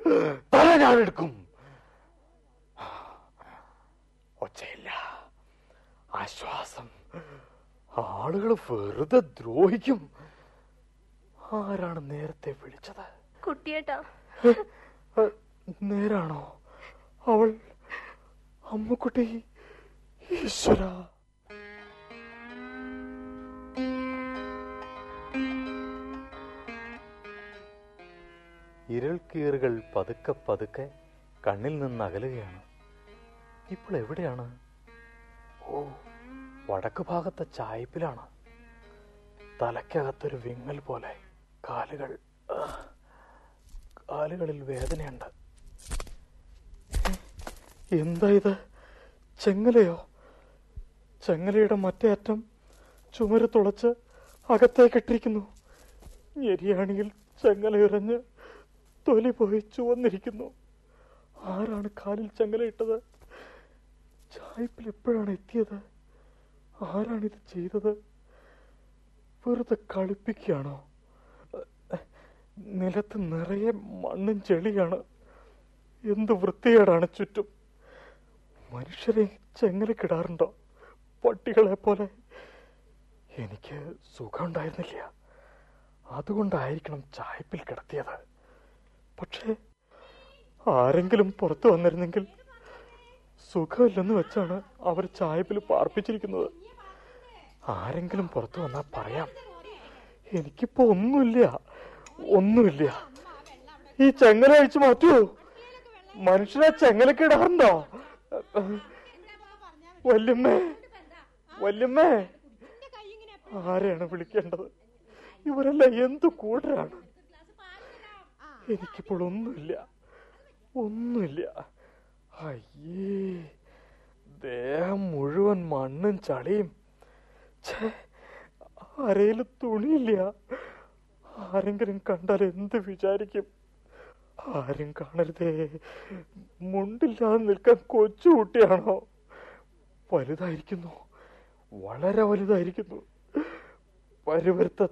തല ഞാൻ എടുക്കും ഒച്ചയില്ല ആശ്വാസം ആളുകൾ വെറുതെ ദ്രോഹിക്കും ആരാണ് നേരത്തെ വിളിച്ചത് കുട്ടിയേട്ടാ ഏ, നേരാണോ അവൾ അമ്മുക്കുട്ടി ഈശ്വര ഇരൾക്കീറുകൾ പതുക്കെ പതുക്കെ കണ്ണിൽ നിന്ന് അകലുകയാണ് ഇപ്പോൾ എവിടെയാണ് ഓ വടക്ക് ഭാഗത്തെ ചായ്പിലാണ് തലയ്ക്കകത്തൊരു വിങ്ങൽ പോലെ കാലുകൾ ആ, കാലുകളിൽ വേദനയുണ്ട് എന്താ ഇത് ചെങ്ങലയോ ചെങ്ങലയുടെ മറ്റേ അറ്റം ചുമര് തുളച്ച് അകത്തേക്കിട്ടിരിക്കുന്നു ഞെരിയാണിയിൽ ചെങ്ങല ഇറഞ്ഞ് തൊലി പോയി ചുവന്നിരിക്കുന്നു ആരാണ് കാലിൽ ചെങ്ങല ഇട്ടത് ചായ്പിൽ എപ്പോഴാണ് എത്തിയത് ആരാണ് ഇത് ചെയ്തത് വെറുതെ കളിപ്പിക്കുകയാണോ നിലത്ത് നിറയെ മണ്ണും ചെളിയാണ് എന്ത് വൃത്തികേടാണ് ചുറ്റും മനുഷ്യരെ ചെങ്ങലക്കിടാറുണ്ടോ പട്ടികളെ പോലെ എനിക്ക് സുഖമുണ്ടായിരുന്നില്ല അതുകൊണ്ടായിരിക്കണം ചായ്പിൽ കിടത്തിയത് പക്ഷേ ആരെങ്കിലും പുറത്തു വന്നിരുന്നെങ്കിൽ സുഖമില്ലെന്ന് വെച്ചാണ് അവർ ചായ്പിൽ പാർപ്പിച്ചിരിക്കുന്നത് ആരെങ്കിലും പുറത്തു വന്നാൽ പറയാം എനിക്കിപ്പോ ഒന്നുമില്ല ഒന്നുമില്ല ഈ ചെങ്ങല അഴിച്ചു മാറ്റൂ മനുഷ്യനെ ചെങ്ങലക്ക് ഇടാറുണ്ടോ വല്യമ്മേ വല്യമ്മേ ആരെയാണ് വിളിക്കേണ്ടത് ഇവരെല്ലാം എന്തു കൂട്ടരാണ് എനിക്കിപ്പോൾ ഒന്നുമില്ല ഒന്നുമില്ല അയ്യേ ദേഹം മുഴുവൻ മണ്ണും ചളിയും ഛേ അരയിൽ തുണിയില്ല ആരെങ്കിലും കണ്ടാൽ എന്ത് വിചാരിക്കും ആരും കാണരുതേ മുണ്ടില്ലാതെ നിൽക്കാൻ കൊച്ചു കുട്ടിയാണോ വലുതായിരിക്കുന്നു വളരെ വലുതായിരിക്കുന്നു പരുവരുത്ത